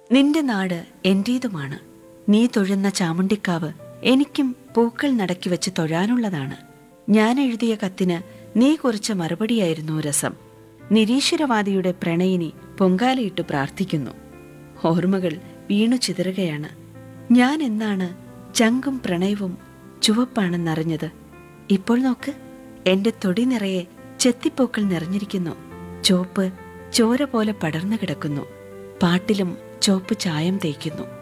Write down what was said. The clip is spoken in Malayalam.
നിന്റെ നാട് എന്റേതുമാണ് നീ തൊഴുന്ന ചാമുണ്ടിക്കാവ് എനിക്കും പൂക്കൾ നടക്കി വെച്ച് തൊഴാനുള്ളതാണ് ഞാൻ എഴുതിയ കത്തിന് നീ കുറിച്ച മറുപടിയായിരുന്നു രസം നിരീശ്വരവാദിയുടെ പ്രണയിനി പൊങ്കാലയിട്ട് പ്രാർത്ഥിക്കുന്നു ഓർമ്മകൾ വീണു ചിതറുകയാണ് ഞാൻ എന്നാണ് ചങ്കും പ്രണയവും ചുവപ്പാണെന്നറിഞ്ഞത് ഇപ്പോൾ നോക്ക് എന്റെ തൊടി നിറയെ ചെത്തിപ്പൂക്കൾ നിറഞ്ഞിരിക്കുന്നു ചോപ്പ് ചോര പോലെ പടർന്നു കിടക്കുന്നു പാട്ടിലും ചോപ്പ് ചായം തേക്കുന്നു